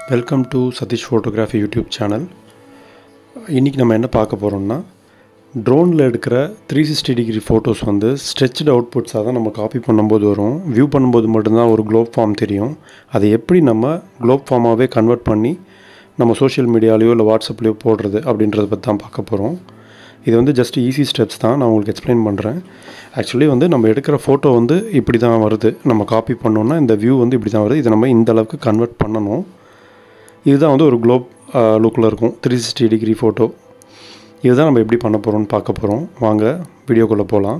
welcome to Satish photography YouTube channel இன்றைக்கி நம்ம என்ன பார்க்க போகிறோம்னா ட்ரோனில் எடுக்கிற த்ரீ சிக்ஸ்டி டிகிரி ஃபோட்டோஸ் வந்து ஸ்ட்ரெச்டு அவுட்புட்ஸாக தான் நம்ம காப்பி பண்ணும்போது வரும் வியூ பண்ணும்போது மட்டும்தான் ஒரு குளோப் ஃபார்ம் தெரியும் அதை எப்படி நம்ம குளோப் ஃபார்மாகவே கன்வெர்ட் பண்ணி நம்ம சோஷியல் மீடியாலேயோ இல்லை வாட்ஸ்அப்லேயோ போடுறது அப்படின்றத பற்றி தான் பார்க்க போகிறோம் இது வந்து ஜஸ்ட் ஈஸி ஸ்டெப்ஸ் தான் நான் உங்களுக்கு எக்ஸ்பிளைன் பண்ணுறேன் ஆக்சுவலி வந்து நம்ம எடுக்கிற ஃபோட்டோ வந்து இப்படி தான் வருது நம்ம காப்பி பண்ணோன்னா இந்த வியூ வந்து இப்படி தான் வருது இதை நம்ம இந்த அளவுக்கு கன்வெர்ட் பண்ணணும் இதுதான் வந்து ஒரு குளோப் லுக்கில் இருக்கும் த்ரீ சிக்ஸ்டி டிகிரி ஃபோட்டோ இதுதான் நம்ம எப்படி பண்ண போகிறோம்னு பார்க்க போகிறோம் வாங்க வீடியோக்குள்ளே போகலாம்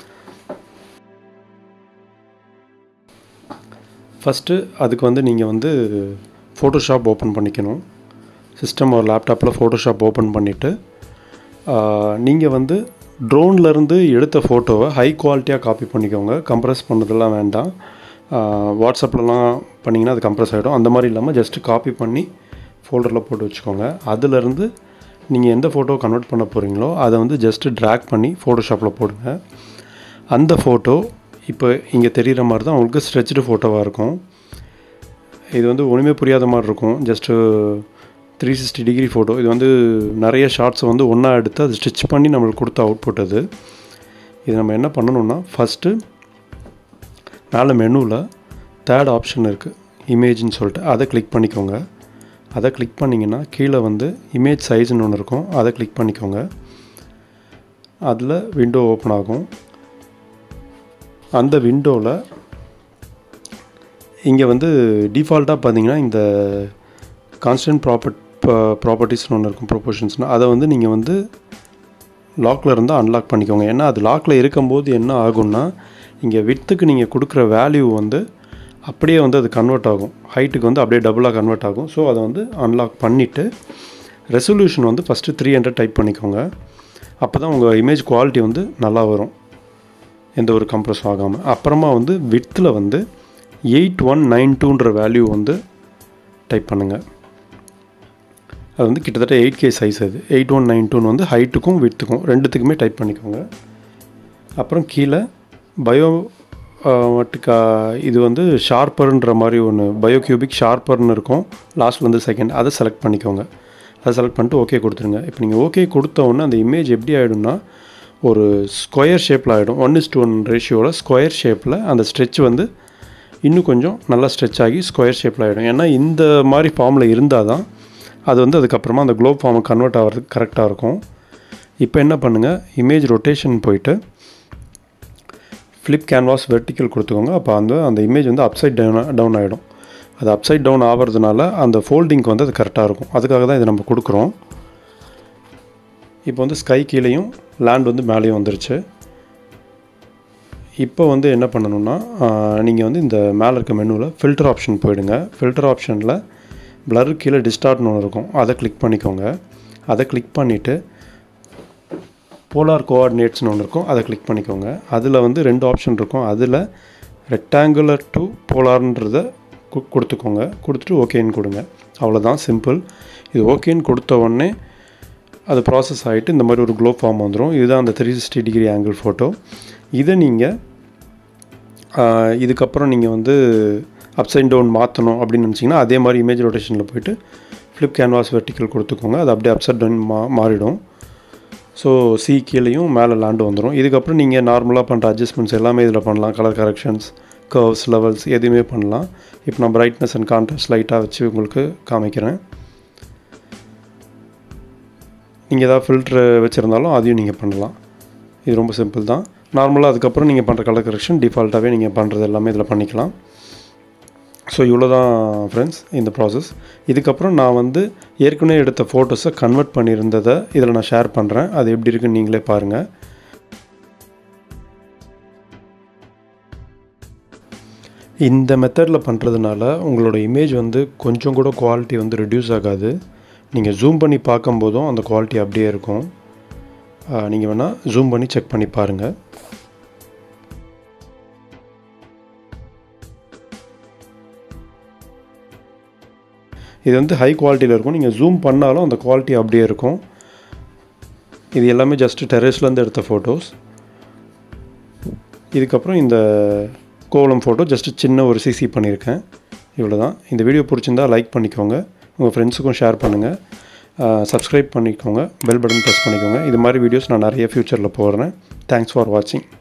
ஃபஸ்ட்டு அதுக்கு வந்து நீங்கள் வந்து ஃபோட்டோஷாப் ஓப்பன் பண்ணிக்கணும் சிஸ்டம் ஒரு லேப்டாப்பில் ஃபோட்டோஷாப் ஓப்பன் பண்ணிவிட்டு நீங்கள் வந்து ட்ரோன்லேருந்து எடுத்த ஃபோட்டோவை ஹை குவாலிட்டியாக காப்பி பண்ணிக்கோங்க கம்ப்ரஸ் பண்ணதெல்லாம் வேண்டாம் வாட்ஸ்அப்லலாம் பண்ணிங்கன்னா அது கம்ப்ரஸ் ஆகிடும் அந்த மாதிரி இல்லாமல் ஜஸ்ட்டு காப்பி பண்ணி ஃபோல்டரில் போட்டு வச்சுக்கோங்க அதிலேருந்து நீங்கள் எந்த ஃபோட்டோ கன்வெர்ட் பண்ண போகிறீங்களோ அதை வந்து ஜஸ்ட்டு ட்ராக் பண்ணி ஃபோட்டோஷாப்பில் போடுங்க அந்த ஃபோட்டோ இப்போ இங்கே தெரிகிற மாதிரி தான் உங்களுக்கு ஸ்ட்ரெச்டு ஃபோட்டோவாக இருக்கும் இது வந்து ஒன்றுமே புரியாத மாதிரி இருக்கும் just three sixty degree photo இது வந்து நிறைய ஷார்ட்ஸை வந்து ஒன்றா எடுத்து அது ஸ்டிச் பண்ணி நம்மளுக்கு கொடுத்த அவுட்புட் அது இது நம்ம என்ன பண்ணணும்னா ஃபஸ்ட்டு மேலே மெனுவில் தேர்ட் ஆப்ஷன் இருக்குது இமேஜ்னு சொல்லிட்டு அதை கிளிக் பண்ணிக்கோங்க அதை கிளிக் பண்ணிங்கன்னா கீழே வந்து இமேஜ் சைஸ்னு ஒன்று இருக்கும் அதை கிளிக் பண்ணிக்கோங்க அதில் விண்டோ ஓப்பன் ஆகும் அந்த விண்டோவில் இங்கே வந்து டிஃபால்ட்டாக பார்த்தீங்கன்னா இந்த கான்ஸ்டன்ட் ப்ராப்பர்ட் ப்ராப்பர்ட்டிஸ்னு ஒன்று இருக்கும் ப்ரொபோஷன்ஸ்னால் அதை வந்து நீங்கள் வந்து லாக்கில் இருந்தால் அன்லாக் பண்ணிக்கோங்க ஏன்னா அது லாக்கில் இருக்கும்போது என்ன ஆகும்னா இங்கே வித்துக்கு நீங்கள் கொடுக்குற வேல்யூ வந்து அப்படியே வந்து அது கன்வெர்ட் ஆகும் ஹைட்டுக்கு வந்து அப்படியே டபுளாக கன்வெர்ட் ஆகும் ஸோ அதை வந்து அன்லாக் பண்ணிவிட்டு ரெசல்யூஷன் வந்து ஃபஸ்ட்டு த்ரீ ஹண்ட்ரட் டைப் பண்ணிக்கோங்க அப்போ தான் உங்கள் இமேஜ் குவாலிட்டி வந்து நல்லா வரும் எந்த ஒரு கம்ப்ரஸ் ஆகாமல் அப்புறமா வந்து வித்தில் வந்து எயிட் ஒன் நைன் டூன்ற வேல்யூ வந்து டைப் பண்ணுங்கள் அது வந்து கிட்டத்தட்ட எயிட் கே சைஸ் அது எயிட் ஒன் நைன் டூன்னு வந்து ஹைட்டுக்கும் வித்துக்கும் ரெண்டுத்துக்குமே டைப் பண்ணிக்கோங்க அப்புறம் கீழே பயோ மட்டுக்கா இது வந்து ஷார்ப்பர்ன்ற மாதிரி ஒன்று பயோ கியூபிக் ஷார்ப்பர்னு இருக்கும் லாஸ்ட்டில் வந்து செகண்ட் அதை செலக்ட் பண்ணிக்கோங்க அதை செலக்ட் பண்ணிட்டு ஓகே கொடுத்துருங்க இப்போ நீங்கள் ஓகே கொடுத்த உடனே அந்த இமேஜ் எப்படி ஆகிடும்னா ஒரு ஸ்கொயர் ஷேப்பில் ஆகிடும் ஒன் இஸ் டு ஒன் ரேஷியோவில் ஸ்கொயர் ஷேப்பில் அந்த ஸ்ட்ரெச் வந்து இன்னும் கொஞ்சம் நல்லா ஸ்ட்ரெச் ஆகி ஸ்கொயர் ஷேப்பில் ஆகிடும் ஏன்னா இந்த மாதிரி ஃபார்மில் இருந்தால் தான் அது வந்து அதுக்கப்புறமா அந்த குளோப் ஃபார்மை கன்வெர்ட் ஆகிறதுக்கு கரெக்டாக இருக்கும் இப்போ என்ன பண்ணுங்கள் இமேஜ் ரொட்டேஷன் போயிட்டு ஃப்ளிப் கேன்வாஸ் வெர்டிக்கல் கொடுத்துக்கோங்க அப்போ அந்த அந்த இமேஜ் வந்து அப்சைட் டவுன் டவுன் ஆகிடும் அது அப்சைட் டவுன் ஆகிறதுனால அந்த ஃபோல்டிங்க்கு வந்து அது கரெக்டாக இருக்கும் அதுக்காக தான் இதை நம்ம கொடுக்குறோம் இப்போ வந்து ஸ்கை கீழேயும் லேண்ட் வந்து மேலேயும் வந்துருச்சு இப்போ வந்து என்ன பண்ணணும்னா நீங்கள் வந்து இந்த மேலே இருக்க மெனுவில் ஃபில்டர் ஆப்ஷன் போயிடுங்க ஃபில்டர் ஆப்ஷனில் ப்ளர் கீழே டிஸ்டார்ட்னு ஒன்று இருக்கும் அதை கிளிக் பண்ணிக்கோங்க அதை கிளிக் பண்ணிவிட்டு போலார் கோஆர்டினேட்ஸ்னு ஒன்று இருக்கும் அதை கிளிக் பண்ணிக்கோங்க அதில் வந்து ரெண்டு ஆப்ஷன் இருக்கும் அதில் ரெக்டாங்குலர் டு போலார்ன்றத கொடுத்துக்கோங்க கொடுத்துட்டு ஓகேன்னு கொடுங்க அவ்வளோதான் சிம்பிள் இது ஓகேன்னு கொடுத்த உடனே அது ப்ராசஸ் ஆகிட்டு இந்த மாதிரி ஒரு க்ளோ ஃபார்ம் வந்துடும் இதுதான் அந்த three sixty degree angle photo இதை நீங்கள் இதுக்கப்புறம் நீங்கள் வந்து அப்சைட் டவுன் மாற்றணும் அப்படின்னு நினச்சிங்கன்னா அதே மாதிரி இமேஜ் ரொட்டேஷனில் போயிட்டு ஃப்ளிப் கேன்வாஸ் வெர்டிக்கல் கொடுத்துக்கோங்க அது அப்படியே அப்சைட் டவுன் மா மாறிடும் ஸோ சி கீழேயும் மேலே லேண்டு வந்துடும் இதுக்கப்புறம் நீங்கள் நார்மலாக பண்ணுற அட்ஜஸ்ட்மெண்ட்ஸ் எல்லாமே இதில் பண்ணலாம் கலர் கரெக்ஷன்ஸ் கர்வ்ஸ் லெவல்ஸ் எதுவுமே பண்ணலாம் இப்போ நான் பிரைட்னஸ் அண்ட் கான்ட்ராஸ்ட் லைட்டாக வச்சு உங்களுக்கு காமிக்கிறேன் நீங்கள் எதாவது ஃபில்ட்ரு வச்சுருந்தாலும் அதையும் நீங்கள் பண்ணலாம் இது ரொம்ப சிம்பிள் தான் நார்மலாக அதுக்கப்புறம் நீங்கள் பண்ணுற கலர் கரெக்ஷன் டிஃபால்ட்டாகவே நீங்கள் பண்ணுறது எல்லாமே இதில் பண்ணிக்கலாம் ஸோ இவ்வளோ தான் ஃப்ரெண்ட்ஸ் இந்த ப்ராசஸ் இதுக்கப்புறம் நான் வந்து ஏற்கனவே எடுத்த ஃபோட்டோஸை கன்வெர்ட் பண்ணியிருந்ததை இதில் நான் ஷேர் பண்ணுறேன் அது எப்படி இருக்குன்னு நீங்களே பாருங்கள் இந்த மெத்தடில் பண்ணுறதுனால உங்களோட இமேஜ் வந்து கொஞ்சம் கூட குவாலிட்டி வந்து ரெடியூஸ் ஆகாது நீங்கள் ஜூம் பண்ணி பார்க்கும்போதும் அந்த குவாலிட்டி அப்படியே இருக்கும் நீங்கள் வேணால் ஜூம் பண்ணி செக் பண்ணி பாருங்கள் இது வந்து ஹை குவாலிட்டியில் இருக்கும் நீங்கள் ஜூம் பண்ணாலும் அந்த குவாலிட்டி அப்படியே இருக்கும் இது எல்லாமே ஜஸ்ட்டு டெரஸ்லேருந்து எடுத்த ஃபோட்டோஸ் இதுக்கப்புறம் இந்த கோலம் ஃபோட்டோ ஜஸ்ட்டு சின்ன ஒரு சிசி பண்ணியிருக்கேன் இவ்வளோ தான் இந்த வீடியோ பிடிச்சிருந்தா லைக் பண்ணிக்கோங்க உங்கள் ஃப்ரெண்ட்ஸுக்கும் ஷேர் பண்ணுங்கள் சப்ஸ்கிரைப் பண்ணிக்கோங்க பெல் பட்டன் ப்ரெஸ் பண்ணிக்கோங்க இது மாதிரி வீடியோஸ் நான் நிறைய ஃப்யூச்சரில் போடுறேன் தேங்க்ஸ் ஃபார் வாட்சிங்